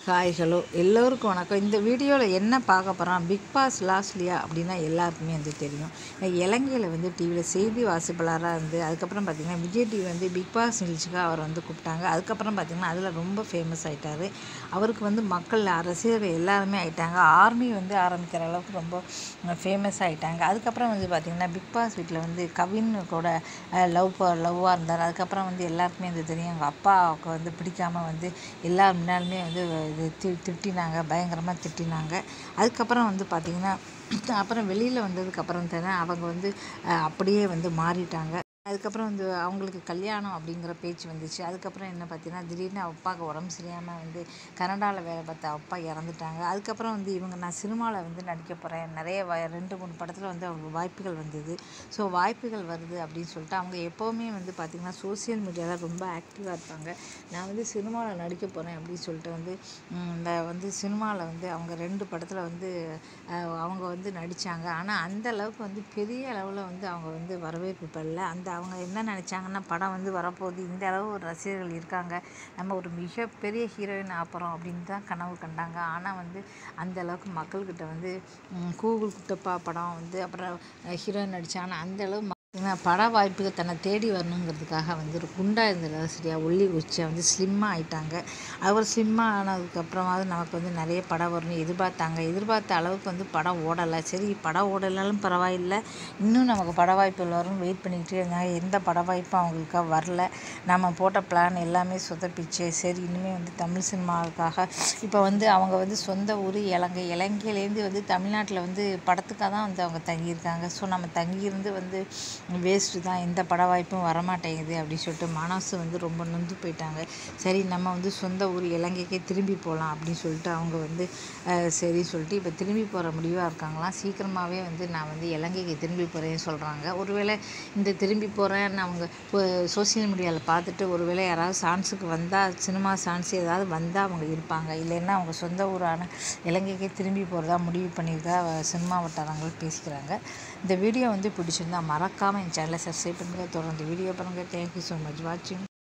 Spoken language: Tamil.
ஹாய் ஹலோ எல்லோருக்கும் வணக்கம் இந்த வீடியோவில் என்ன பார்க்க போகிறோம் பிக் பாஸ் லாஸ்ட்லியா அப்படின்னா எல்லாருக்குமே வந்து தெரியும் இலங்கையில் வந்து டிவியில் செய்தி வாசிப்பாளராக இருந்து அதுக்கப்புறம் பார்த்திங்கன்னா விஜய் டிவி வந்து பிக் பாஸ் நிகழ்ச்சிக்காக அவர் வந்து கூப்பிட்டாங்க அதுக்கப்புறம் பார்த்திங்கன்னா அதில் ரொம்ப ஃபேமஸ் ஆகிட்டார் அவருக்கு வந்து மக்கள் ரசிகர்கள் எல்லாருமே ஆயிட்டாங்க ஆர்மி வந்து ஆரம்பிக்கிற அளவுக்கு ரொம்ப ஃபேமஸ் ஆகிட்டாங்க அதுக்கப்புறம் வந்து பார்த்திங்கன்னா பிக் பாஸ் வீட்டில் வந்து கவின் கூட லவ் லவ்வாக இருந்தார் அதுக்கப்புறம் வந்து எல்லாருக்குமே வந்து தெரியும் எங்கள் அப்பாவுக்கு வந்து பிடிக்காம வந்து எல்லார் முன்னாலுமே வந்து இது தி திட்டினாங்க பயங்கரமாக திட்டினாங்க அதுக்கப்புறம் வந்து பார்த்திங்கன்னா அப்புறம் வெளியில் வந்ததுக்கப்புறம் தானே அவங்க வந்து அஹ், அப்படியே வந்து மாறிட்டாங்க அதுக்கப்புறம் வந்து அவங்களுக்கு கல்யாணம் அப்படிங்கிற பேச்சு வந்துச்சு அதுக்கப்புறம் என்ன பார்த்தீங்கன்னா திடீர்னு அப்பாவுக்கு உடம்பு சரியாமல் வந்து கனடாவில் வேலை பார்த்த அப்பா இறந்துட்டாங்க அதுக்கப்புறம் வந்து இவங்க நான் சினிமாவில் வந்து நடிக்க போகிறேன் நிறைய வ ரெண்டு மூணு படத்தில் வந்து அவங்க வாய்ப்புகள் வந்தது ஸோ வாய்ப்புகள் வருது அப்படின்னு சொல்லிட்டு அவங்க எப்போவுமே வந்து பார்த்திங்கன்னா சோஷியல் மீடியாவில் ரொம்ப ஆக்டிவாக இருப்பாங்க நான் வந்து சினிமாவில் நடிக்க போகிறேன் அப்படின்னு சொல்லிட்டு வந்து ம், இந்த வந்து சினிமாவில் வந்து அவங்க ரெண்டு படத்தில் வந்து அஹ், அவங்க வந்து நடித்தாங்க ஆனால் அந்த அளவுக்கு வந்து பெரிய அளவில் வந்து அவங்க வந்து வரவேற்பு பெறல அந்த அவங்க என்ன நினச்சாங்கன்னா படம் வந்து வரப்போகுது இந்த அளவு ஒரு ரசிகர்கள் இருக்காங்க நம்ம ஒரு மிகப்பெரிய ஹீரோயின் ஆப்போகிறோம் அப்படின்னு தான் கனவு கண்டாங்க ஆனால் வந்து அந்த அளவுக்கு மக்கள்கிட்ட வந்து ம், கூகுள் குட்டப்பா படம் வந்து அப்புறம் ஹீரோயின் நடித்தா ஆனால் அந்த அளவு ம- ஏன்னா பட வாய்ப்புகள் தன்னை தேடி வரணுங்கிறதுக்காக வந்து ஒரு குண்டா இருந்தது சரியா ஒல்லி உச்சியா வந்து ஸ்லிம்மாக ஆயிட்டாங்க அவர் ஸ்லிம்மாக ஆனதுக்கப்புறமாவது நமக்கு வந்து நிறைய படம் வரும்னு எதிர்பார்த்தாங்க எதிர்பார்த்த அளவுக்கு வந்து படம் ஓடலை சரி படம் ஓடலைனாலும் பரவாயில்லை இன்னும் நமக்கு பட வாய்ப்புகள் வரும்னு வெயிட் பண்ணிக்கிட்டே இருந்தாங்க எந்த பட வாய்ப்பும் அவங்களுக்காக வரல நம்ம போட்ட பிளான் எல்லாமே சொதப்பிச்சு சரி இனிமேல் வந்து தமிழ் சினிமாவுக்காக இப்போ வந்து அவங்க வந்து சொந்த ஊர் இலங்கை இலங்கையிலேருந்து வந்து தமிழ்நாட்டில் வந்து படத்துக்காக தான் வந்து அவங்க தங்கியிருக்காங்க ஸோ நம்ம தங்கியிருந்து வந்து வேஸ்ட்டு தான் எந்த பட வாய்ப்பும் வரமாட்டேங்குது அப்படின்னு சொல்லிட்டு மனசு வந்து ரொம்ப நொந்து போயிட்டாங்க சரி நம்ம வந்து சொந்த ஊர் இலங்கைக்கே திரும்பி போகலாம் அப்படின்னு சொல்லிட்டு அவங்க வந்து அஹ், சரி சொல்லிட்டு இப்போ திரும்பி போகிற முடிவாக இருக்காங்களாம் சீக்கிரமாகவே வந்து நான் வந்து இலங்கைக்கு திரும்பி போகிறேன்னு சொல்கிறாங்க ஒருவேளை இந்த திரும்பி போகிறேன்னு அவங்க சோஷியல் மீடியாவில் பார்த்துட்டு ஒருவேளை யாராவது சான்ஸுக்கு வந்தால் சினிமா சான்ஸ் ஏதாவது வந்தால் அவங்க இருப்பாங்க இல்லைன்னா அவங்க சொந்த ஊரான இலங்கைக்கே திரும்பி போகிறதா முடிவு பண்ணியிருக்கா சினிமா வட்டாரங்கள் பேசிக்கிறாங்க இந்த வீடியோ வந்து பிடிச்சிருந்தா மறக்காமல் என் சேனலை சப்ஸ்கிரைப் பண்ணுங்கள் தொடர்ந்து வீடியோ பாருங்கள் தேங்க்யூ ஸோ மச் வாட்சிங்